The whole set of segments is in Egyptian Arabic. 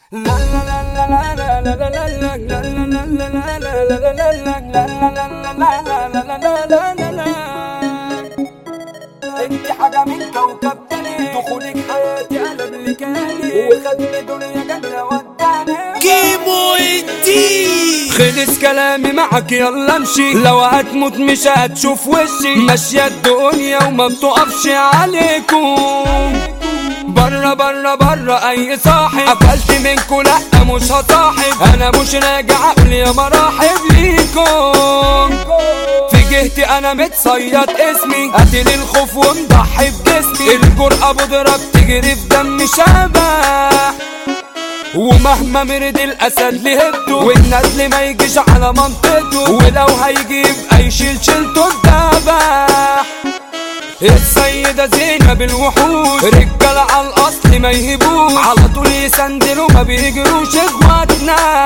انت حاجة من كوكب تاني دخولك حياتي قلب لي كاني وخدني دنيا جنة وداني كيمو الدين خلص كلامي معك يلا امشي لو هتموت مش هتشوف وشي ماشية الدنيا وما بتقفش عليكم برا برا برا اي صاحب قفلت منكو لا مش هصاحب انا مش راجع اقول يا مراحب ليكم في جهتي انا متصيد اسمي قاتل الخوف ومضحي بجسمي الجرأة بودرة بتجري في دم شبح ومهما مرد الاسد لهبته والنسل ما يجيش على منطقته ولو هيجي يبقى يشيل شيلته الدبح السيدة زينب الوحوش رجالة على الأصل ما يهبوش على طول يسندلوا ما بيجروش اخواتنا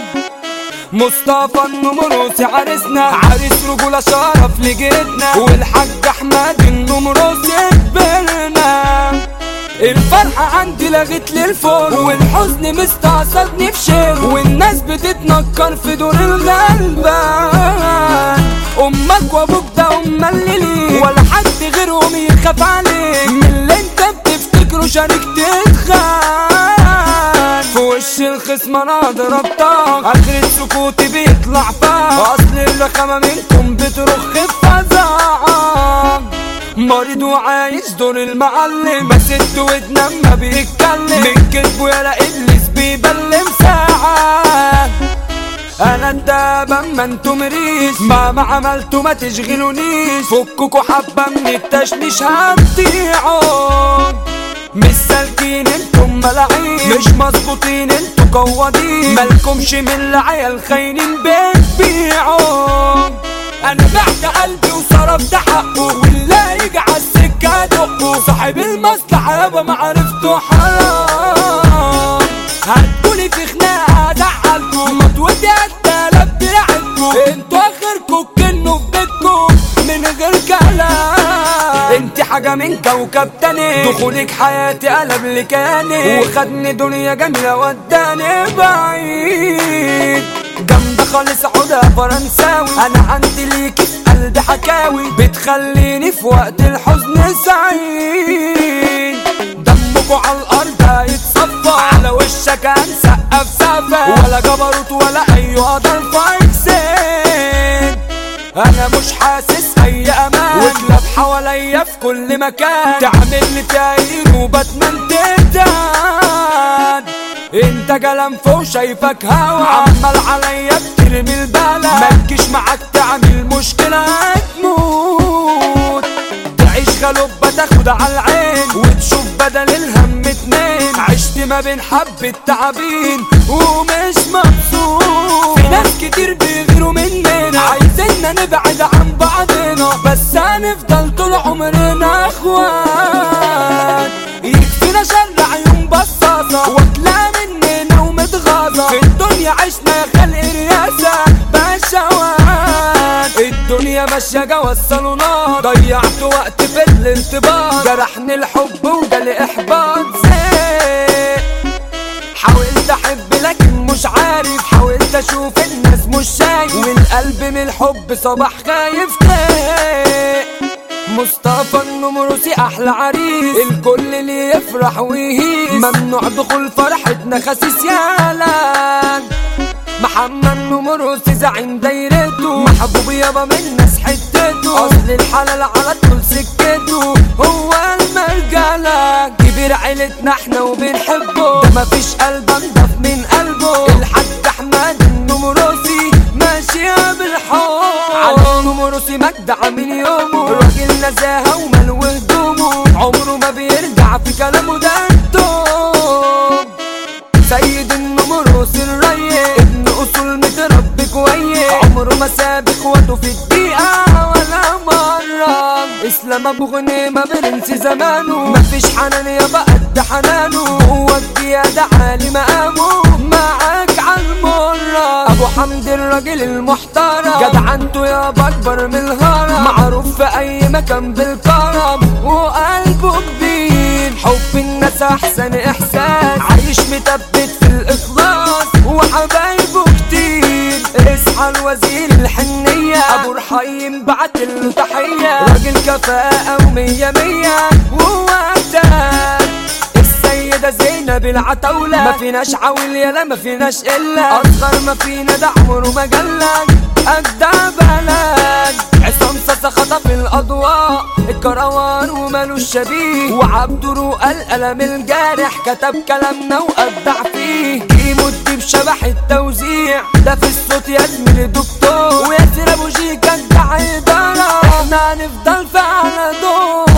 مصطفى النمروسي عرسنا عريس رجولة شرف لجيتنا والحاج أحمد النمروسي كبرنا الفرحة عندي لغت للفور والحزن مستعصبني في شير والناس بتتنكر في دور الغلبان امك وابوك ده هم اللي ليك ولا حد غيرهم يخاف عليك من اللي انت بتفتكره شريك تتخان في وش الخصم انا ضربتك اخر سكوتي بيطلع فاك اصل الرخامة منكم بترخ بفزعك مريض وعايش دور المعلم بسد ودنا ما بيتكلم من كذبه يا ابليس بيبلم ساعة انا الدابة ما انتو مريش مهما عملتوا ما تشغلونيش فككوا حبة من التشنيش هتضيعوا مش سالكين انتم ملاعين مش مظبوطين انتوا قوادين مالكمش من العيال خاينين بتبيعوا انا بعت قلبي وصرفت حقه واللي يجي على السكه دقه صاحب المصلحه يابا معرفته حرام هتقولي في خناقه زعلكوا مطوتي قتاله بدراعكوا انتوا اخركوا كنوا في بيتكوا من غير كلام انت حاجه من كوكب تاني دخولك حياتي قلب لي كاني وخدني دنيا جميله وداني بعيد جنب خالص عودة فرنساوي انا عندي ليكي في قلبي حكاوي بتخليني في وقت الحزن سعيد دمكوا على الارض هيتصفى على وشك هنسقف سقفة ولا جبروت ولا اي قدر فايكسين انا مش حاسس اي امان وكلاب حواليا في كل مكان تعمل لي تاير وباتمان تهداد انت جلم فوق شايفك هوا عمال عليا بترمي البلا ما تجيش معاك تعمل مشكلة هتموت تعيش غلوبة تاخد على العين وتشوف بدل الهم اتنين عشت ما بين حبة تعابين ومش مبسوط في ناس كتير بيغيروا مننا عايزيننا نبعد عن بعضنا بس هنفضل طول عمرنا اخوات يكفينا شر عيون بصاصة واكلة مننا ومتغاظة في الدنيا عشنا يا خلق رياسة بشوات الدنيا ماشية جوا الصالونات ضيعت وقت في الارتباط جرحني الحب وجالي احباط زهق حاولت احب لكن مش عارف حاولت اشوف الناس مش شايف والقلب من الحب صباح خايف خايف مصطفى النمروسي احلى عريس الكل اللي يفرح ويهيس ممنوع دخول فرحتنا خسيس يالا محمد نمروسي زعيم دايرته محبوب يابا من الناس حتته اصل الحلال على طول سكته هو المرجلة كبير عيلتنا احنا وبنحبه ده مفيش قلب انضف من قلبه الحاج احمد النمروسي ماشية بالحب على النمروسي مجدع من يومه راجل نزاهة وملو هدومه عمره ما بيرجع في كلامه ده التوب سيد النمروس الريس ابن اصول متربي كويس عمره ما ساب اخواته في الدقيقة ولا مرة اسلام ابو غنيمة برنس زمانه مفيش حنان يابا قد حنانه هو الديادة عالي مقامه معاك عالمرة ابو حمد الراجل المحترم جدعنته يابا اكبر من الهرم معروف في اي مكان بالكرم وقلبه كبير حب الناس احسن احساس عايش مثبت في الاقتصاد هيم بعت له تحية راجل كفاءة ومية مية وهو أجداد السيدة زينب العتاولة ما فيناش عاول يلا ما فيناش إلا أصغر ما فينا ده عمره ما جلك أجدع بلد عصام صاصا خطف الأضواء الكروان ومالوش شبيه وعبد روقة القلم الجارح كتب كلامنا وأبدع فيه يمد بشبح التوزيع ده في الصوت يا زميلي دكتور وياسر أبو جيكا بتاع إدارة احنا هنفضل في أعلى دور